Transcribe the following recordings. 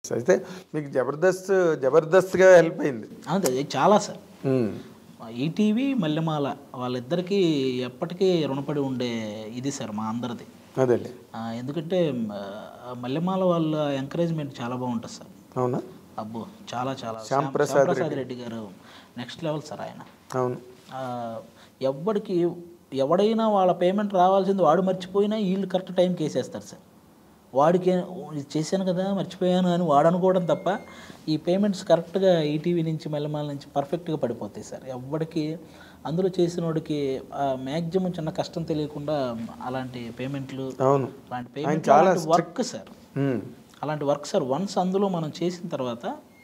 అయితే మీకు జబర్దస్త్ జబర్దస్త్గా హెల్ప్ అయింది అంతే ఇది చాలా సార్ ఉమ్. ఈటీవీ మల్లెమాల వాళ్ళిద్దరికీ ఎప్పటికీ రుణపడి ఉండే ఇది సార్ మా అందరిది అదేలే ఆ, ఎందుకంటే ఆ, మల్లెమాల వాళ్ళ ఎంకరేజ్మెంట్ చాలా బాగుంటుంది సార్ అవునా అబ్బో చాలా చాలా శ్యామ్ శ్యామ్ ప్రసాద్ ప్రసాద్ రెడ్డి గారు నెక్స్ట్ లెవెల్ సార్ ఆయన అవును ఆ, ఎవ్వడికి ఎవడైనా వాళ్ళ పేమెంట్ రావాల్సింది వాడు మర్చిపోయినా వీళ్ళు కరెక్ట్ టైంకి వేసేస్తారు సార్ వాడికి ఇది చేశాను కదా మర్చిపోయాను అని వాడు అనుకోవడం తప్ప ఈ పేమెంట్స్ కరెక్ట్గా ఈటీవీ నుంచి మెల్లమాల నుంచి పర్ఫెక్ట్గా పడిపోతాయి సార్ ఎవ్వడికి అందులో చేసిన వాడికి మ్యాక్సిమం చిన్న కష్టం తెలియకుండా అలాంటి పేమెంట్లు అవును అలాంటి పేమెంట్ అలాంటి వర్క్ సార్ ఉమ్. అలాంటి వర్క్ సార్ వన్స్ అందులో మనం చేసిన తర్వాత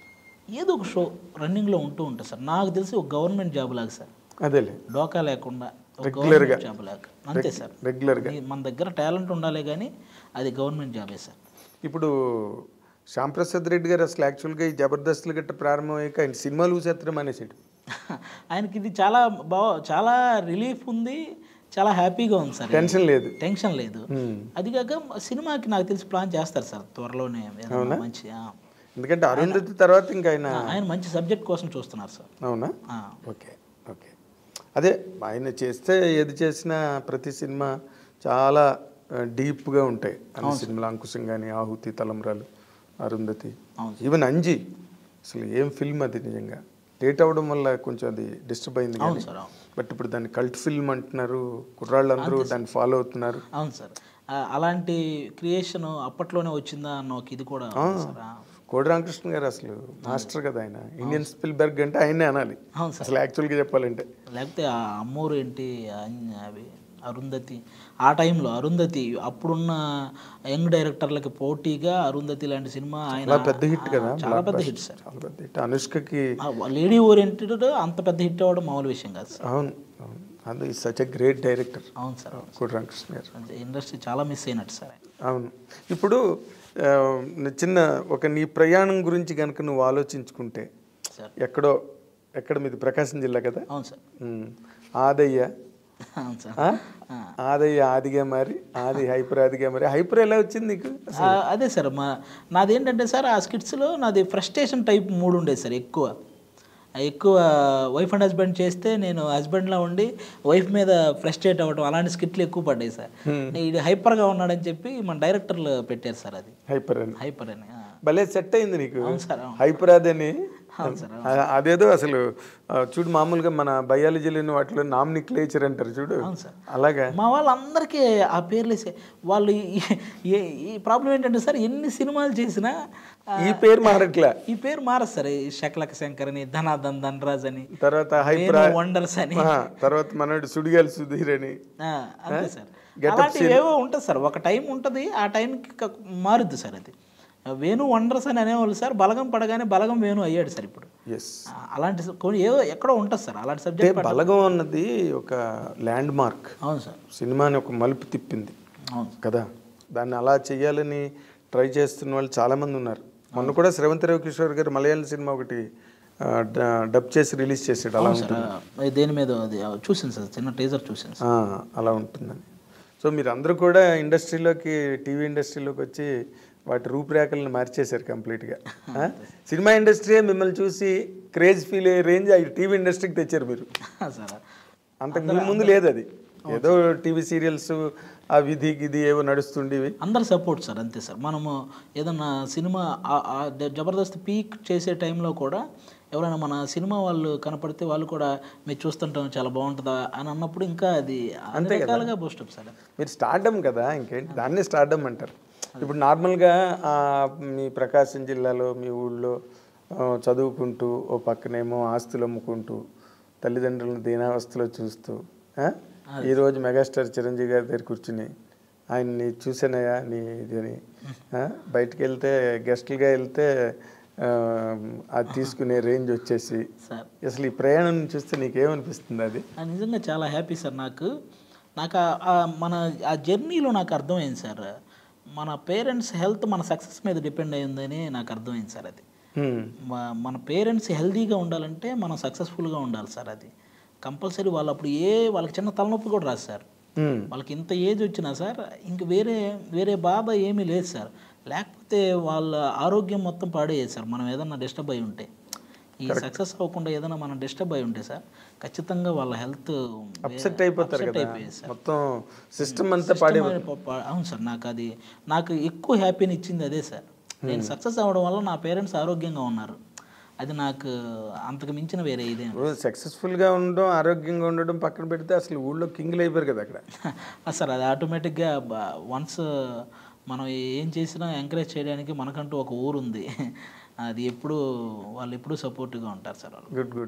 ఏదో ఒక షో రన్నింగ్లో ఉంటూ ఉంటుంది సార్ నాకు తెలిసి ఒక గవర్నమెంట్ జాబ్ లాగా సార్ అదేలే డోకా లేకుండా ఒక గవర్నమెంట్ జాబ్ లాగా అంతే సార్ రెగ్యులర్గా ఈ- మన దగ్గర టాలెంట్ ఉండాలి కానీ అది గవర్నమెంట్ జాబే సార్ ఇప్పుడు శ్యామ్ ప్రసాద్ రెడ్డి గారు అసలు యాక్చువల్గా ఈ జబర్దస్త్లు గట్ట ప్రారంభమయ్యాక ఆయన సినిమాలు చూసేత్తడం అనేసాడు ఆయనకి ఇది చాలా బాగా చాలా రిలీఫ్ ఉంది చాలా హ్యాపీగా ఉంది సార్ టెన్షన్ లేదు టెన్షన్ లేదు ఉమ్. అది కాక సినిమాకి నాకు తెలిసి ప్లాన్ చేస్తారు సార్ త్వరలోనే ఏదైనా మంచి ఆ. ఎందుకంటే అరుంధతి తర్వాత ఇంకా ఆయన ఆయన మంచి సబ్జెక్ట్ కోసం చూస్తున్నారు సార్ అవునా ఆ. ఓకే ఓకే అదే ఆయన చేస్తే ఏది చేసినా ప్రతి సినిమా చాలా డీప్గా ఉంటాయి అన్ని సినిమాలు అంకుశం కానీ ఆహుతి తలంబ్రాలు అరుంధతి అవును ఈవెన్ అంజి అసలు ఏం ఫిల్మ్ అది నిజంగా లేట్ అవ్వడం వల్ల కొంచెం అది డిస్టర్బ్ అయింది అవును కానీ సార్ అవును బట్ ఇప్పుడు దాన్ని కల్ట్ ఫిల్మ్ అంటున్నారు కుర్రాళ్ళందరూ దాన్ని ఫాలో అవుతున్నారు అవును సార్ ఆ, అలాంటి క్రియేషన్ అప్పట్లోనే వచ్చిందా అన్న ఒక ఇది కూడా ఉంది సార్ ఆ. కోడి రామకృష్ణ గారు అసలు మాస్టర్ కదా ఆయన ఇండియన్ స్పిల్బర్గ్ అంటే ఆయనే అనాలి అవును సార్ అసలు యాక్చువల్గా చెప్పాలంటే లేకపోతే ఆ అమ్మూరు ఏంటి అన్- అవి అరుంధతి ఆ టైంలో అరుంధతి అప్పుడున్న యంగ్ డైరెక్టర్లకి పోటీగా అరుంధతి లాంటి సినిమా ఆయన చాలా పెద్ద హిట్ కదా ఆ, చాలా పెద్ద హిట్ సార్ చాలా పెద్ద హిట్ అనుష్కకి లేడీ ఓరియంటెడ్ అంత పెద్ద హిట్ అవ్వడం మామూలు విషయం కాదు సార్ అవును అవును అది సచ్ ఎ గ్రేట్ డైరెక్టర్ అవును సార్ అవును. కోటి రామకృష్ణ గారు ఇండస్ట్రీ చాలా మిస్ అయినట్టు సార్ అవును ఇప్పుడు ఆ, చిన్న ఒక నీ ప్రయాణం గురించి కనుక నువ్వు ఆలోచించుకుంటే సార్ ఎక్కడో ఎక్కడ మీది ప్రకాశం జిల్లా కదా అవును సార్ ఉమ్. ఆదయ్య అవును సార్ ఆ? ఆదయ్య ఆదిగా మరి ఆది హైపర్ ఆదిగా మరి హైపర్ ఎలా వచ్చింది నీకు ఆ, అదే సార్ మా నాది ఏంటంటే సార్ ఆ స్కిట్స్లో నాది ఫ్రస్ట్రేషన్ టైప్ మూడు ఉండేది సార్ ఎక్కువ ఆ ఎక్కువ వైఫ్ అండ్ హస్బెండ్ చేస్తే నేను హస్బెండ్లా ఉండి వైఫ్ మీద ఫ్రస్ట్రేట్ అవ్వడం అలాంటి స్కిట్లు ఎక్కువ పడ్డాయి సార్ ఇది హైపర్గా ఉన్నాడని చెప్పి మన డైరెక్టర్లు పెట్టారు సార్ అది హైపర్ అని హైపర్ అని ఆ. భలే సెట్ అయింది నీకు అవును సార్ అవును హైపర్ అదని అవును సార్ ఆ- అదేదో అసలు ఆ, చూడు మామూలుగా మన బయాలజీలోని వాటిలో నామినిక్లేచర్ అంటారు చూడు అవును సార్ అలాగా మా వాళ్ళందరికీ ఆ పేర్లు వేసే వాళ్ళు ఈ- ఈ- ఈ ప్రాబ్లం ఏంటంటే సార్ ఎన్ని సినిమాలు చేసినా ఆ, ఈ పేరు మారట్లా ఈ పేరు మారదు సార్ ఈ శకలక శంకర్ అని ధనాధన్ ధనరాజ్ అని తర్వాత హైపర్ వేణు వండర్స్ అని ఆ, తర్వాత మనోడు సుడిగాలి సుధీర్ అని ఆ, అంతే సార్ అలాంటివి ఏవో ఉంటుంది సార్ ఒక టైం ఉంటుంది ఆ టైంకి క- మారుద్ది సార్ అది వేణు వండర్స్ అని అనేవాళ్ళు సార్ బలగం పడగానే బలగం వేణు అయ్యాడు సార్ ఇప్పుడు ఎస్ ఆ, అలాంటి స- కొన్ని ఏవో ఎక్కడో ఉంటుంది సార్ అలాంటి అంటే సబ్జెక్ట్ బలగం అన్నది ఒక ల్యాండ్ మార్క్ అవును సార్ సినిమాని ఒక మలుపు తిప్పింది అవును కదా దాన్ని అలా చేయాలని ట్రై చేస్తున్న వాళ్ళు చాలామంది ఉన్నారు మొన్న కూడా శ్రవంతి రవికిషోర్ గారు మలయాళం సినిమా ఒకటి ఆ, డ- డబ్ చేసి రిలీజ్ చేసాడు అలా సార్ ఆ, దేని మీద అది ఆ, చూసాను సార్ చిన్న టీజర్ చూసాను సార్ ఆ, అలా ఉంటుందని సో మీరు అందరూ కూడా ఇండస్ట్రీలోకి టీవీ ఇండస్ట్రీలోకి వచ్చి వాటి రూపురేఖలను మార్చేశారు కంప్లీట్గా ఆ? సినిమా ఇండస్ట్రీ మిమ్మల్ని చూసి క్రేజ్ ఫీల్ అయ్యే రేంజ్ ఆ టీవీ ఇండస్ట్రీకి తెచ్చారు మీరు సార్ అంతకు మీ ముందు లేదు అది ఏదో టీవీ సీరియల్స్ ఆ విధి గిది ఏవో నడుస్తుండేవి అందరు సపోర్ట్ సార్ అంతే సార్ మనము ఏదన్నా సినిమా ఆ- ఆ ద- జబర్దస్త్ పీక్ చేసే టైంలో కూడా ఎవరైనా మన సినిమా వాళ్ళు కనపడితే వాళ్ళు కూడా మీరు చూస్తుంటాం చాలా బాగుంటుందా అని అన్నప్పుడు ఇంకా అది అన్ని రకాలుగా బూస్టప్ సార్ మీరు స్టార్డమ్ కదా ఇంకేంటి దాన్నే స్టార్డమ్ అంటారు ఇప్పుడు నార్మల్గా ఆ, మీ ప్రకాశం జిల్లాలో మీ ఊళ్ళో ఆ, చదువుకుంటూ ఓ పక్కనేమో ఆస్తులు అమ్ముకుంటూ తల్లిదండ్రులను దీనావస్థలో చూస్తూ ఆ? ఈరోజు మెగాస్టార్ చిరంజీవి గారి దగ్గర కూర్చుని ఆయన్ని చూసానయా నీ ఇది అని ఆ? బయటికి వెళ్తే గెస్టులుగా వెళ్తే ఆ, అది తీసుకునే రేంజ్ వచ్చేసి సార్ అసలు ఈ ప్రయాణం చూస్తే నీకేమనిపిస్తుంది అది ఆ నిజంగా చాలా హ్యాపీ సార్ నాకు నాకు ఆ- ఆ మన ఆ జర్నీలో నాకు అర్థమైంది సార్ మన పేరెంట్స్ హెల్త్ మన సక్సెస్ మీద డిపెండ్ అయ్యిందని నాకు అర్థమైంది సార్ అది హ్మ్. మ- మన పేరెంట్స్ హెల్తీగా ఉండాలంటే మనం సక్సెస్ఫుల్గా ఉండాలి సార్ అది కంపల్సరీ వాళ్ళు అప్పుడు ఏ వాళ్ళకి చిన్న తలనొప్పి కూడా రాదు సార్ హ్మ్. వాళ్ళకి ఇంత ఏజ్ వచ్చినా సార్ ఇంక వేరే వేరే బాధ ఏమీ లేదు సార్ లేకపోతే వాళ్ళ ఆరోగ్యం మొత్తం పాడేయదు సార్ మనం ఏదన్నా డిస్టర్బ్ అయి ఉంటే ఈ సక్సెస్ అవ్వకుండా ఏదైనా మనం డిస్టర్బ్ అయి ఉంటే సార్ ఖచ్చితంగా వాళ్ళ హెల్త్ అప్సెట్ అయిపోతారు కదా అయిపోయేది సార్ మొత్తం సిస్టమ్ అంతా పాడే అవును సార్ నాకు అది నాకు ఎక్కువ హ్యాపీని ఇచ్చింది అదే సార్ నేను సక్సెస్ అవ్వడం వల్ల నా పేరెంట్స్ ఆరోగ్యంగా ఉన్నారు అది నాకు అంతకు మించిన వేరే ఇదే సక్సెస్ఫుల్గా ఉండడం ఆరోగ్యంగా ఉండడం పక్కన పెడితే అసలు ఊళ్ళో కింగ్లు అయిపోయారు కదా అక్కడ సార్ అది ఆటోమేటిక్గా వన్స్ మనం ఏం చేసినా ఎంకరేజ్ చేయడానికి మనకంటూ ఒక ఊరు ఉంది అది ఎప్పుడు వాళ్ళు ఎప్పుడూ సపోర్టివ్గా ఉంటారు సార్ వాళ్ళు గుడ్ గుడ్